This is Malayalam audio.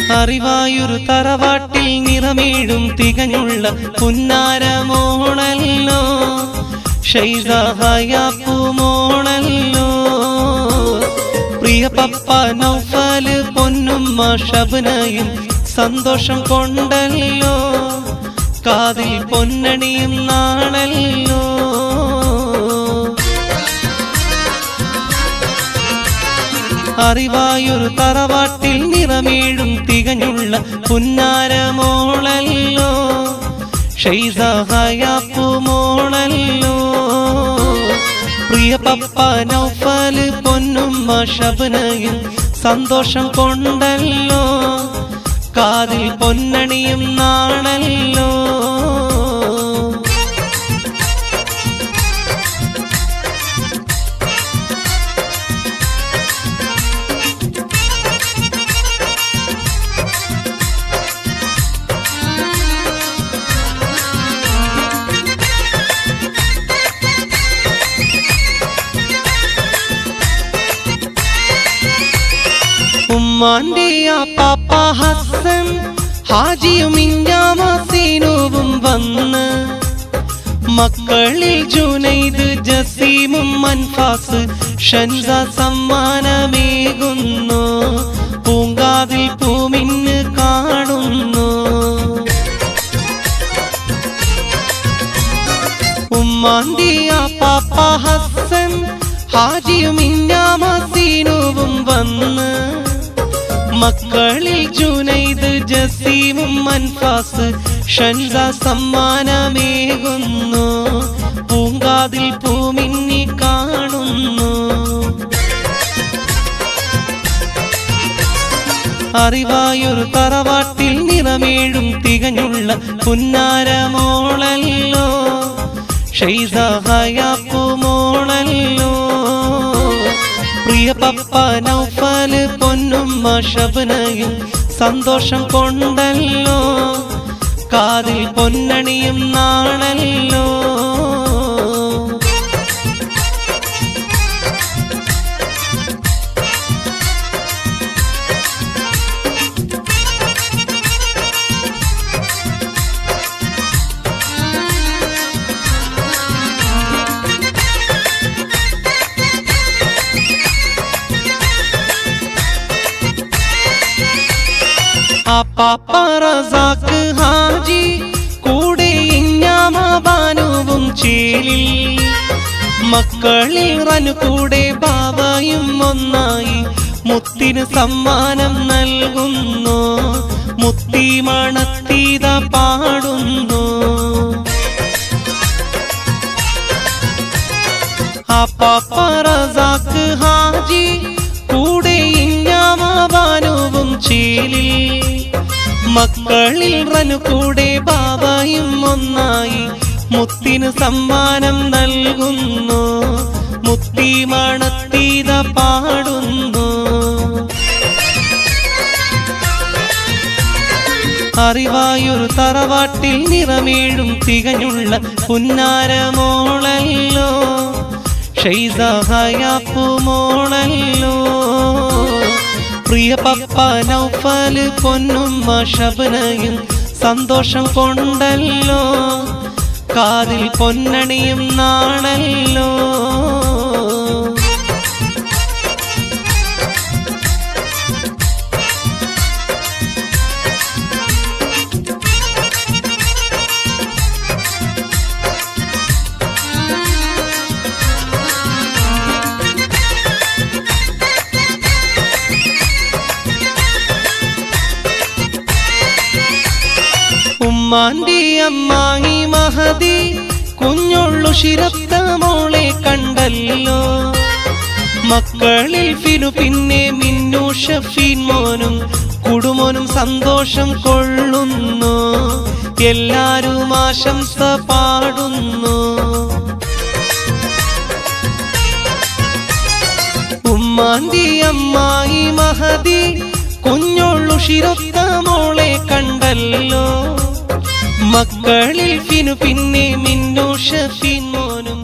അറിവായൊരു തറവാട്ടിൽ നിറമേഴും തികഞ്ഞുള്ള പുന്നാരമോണല്ലോ ഷൈസഹയാപ്പുമോണല്ലോ പ്രിയ പപ്പ നൗഫല് പൊന്നുമ്മ ഷബനയും സന്തോഷം കൊണ്ടല്ലോ കാതിൽ പൊന്നണിയും നാണല്ലോ അറിവായൊരു തറവാട്ടിൽ നിറമേഴും തികഞ്ഞുള്ള പുന്നാരമോളല്ലോ ഷൈസഹയാപ്പുമോളല്ലോ പ്രിയ പപ്പ നൗഫല് പൊന്നുമ്മ ഷബനയും സന്തോഷം കൊണ്ടല്ലോ കാതിൽ പൊന്നണിയും നാണല്ലോ ഉമ്മാന്റെ ആ പാപ്പ ഹസൻ ഹാജിയും ഇഞ്ഞാമസീനുവും വന്ന് മക്കളിൽ ജുനൈദ് ജസീമും മൻഫാസ് ഷൻസ സമ്മാനമേകുന്നു പൂങ്കാതിൽ പൂമിന്ന് കാണുന്നു ഉമ്മാന്റെ ആ പാപ്പ ഹസൻ ഹാജിയും ഇന്നാമസീനുവും വന്ന് മക്കളിൽ ജുനൈദ് ജസീമും മൻഫാസ് ഷൻസ സമ്മാനമേകുന്നു പൂങ്കാതിൽ പൂമിന്നി കാണുന്നു അറിവായൊരു തറവാട്ടിൽ നിറമേഴും തികഞ്ഞുള്ള പുന്നാരമോളല്ലോ ഷൈസഹയാപ്പുമോളല്ലോ പ്രിയ പപ്പ നൗഫല് പൊന്നുമ്മ ഷബനയും സന്തോഷം കൊണ്ടല്ലോ കാതിൽ പൊന്നണിയും നാണല്ലോ ആ പാപ്പ റസാക്ക് ഹാജി കൂടെ ഇഞ്ഞാമ ബാനുവും ചേലിൽ മക്കളിൽ റനു കൂടെ ബാബയും ഒന്നായി മുത്തിന് സമ്മാനം നൽകുന്നു മുത്തി മണത്തീത പാടുന്നു ആ പാപ്പ റസാക്ക് ഹാജി കൂടെ ഇഞ്ഞാമാവാനുവും ചേലിൽ മക്കളിൽ റനു കൂടെ ബാബയും ഒന്നായി മുത്തിന് സമ്മാനം നൽകുന്നു മുത്തി മണത്തീത പാടുന്നു അറിവായൊരു തറവാട്ടിൽ നിറമേഴും തികഞ്ഞുള്ള പുന്നാരമോളല്ലോ ഷൈസഹയാപ്പുമോളല്ലോ പ്രിയ പപ്പ നൗഫല് പൊന്നുമ്മ ഷബനയും സന്തോഷം കൊണ്ടല്ലോ കാതിൽ പൊന്നണിയും നാണല്ലോ ഉമ്മാന്റെ അമ്മായി മഹതി കുഞ്ഞുള്ളു ശിരത്ത മോളെ കണ്ടല്ലോ മക്കളിൽ ഫിനു പിന്നെ മിന്നു ഷഫീൻ മോനും കുടുമോനും സന്തോഷം കൊള്ളുന്നു എല്ലാരും ആശംസ പാടുന്നു ഉമ്മാന്റെ അമ്മായി മഹതി കുഞ്ഞുള്ളു ശിരത്ത മോളെ കണ്ടല്ലോ മക്കളിൽ ഫിനു പിന്നെ മിന്നു ഷഫീൻ മോനും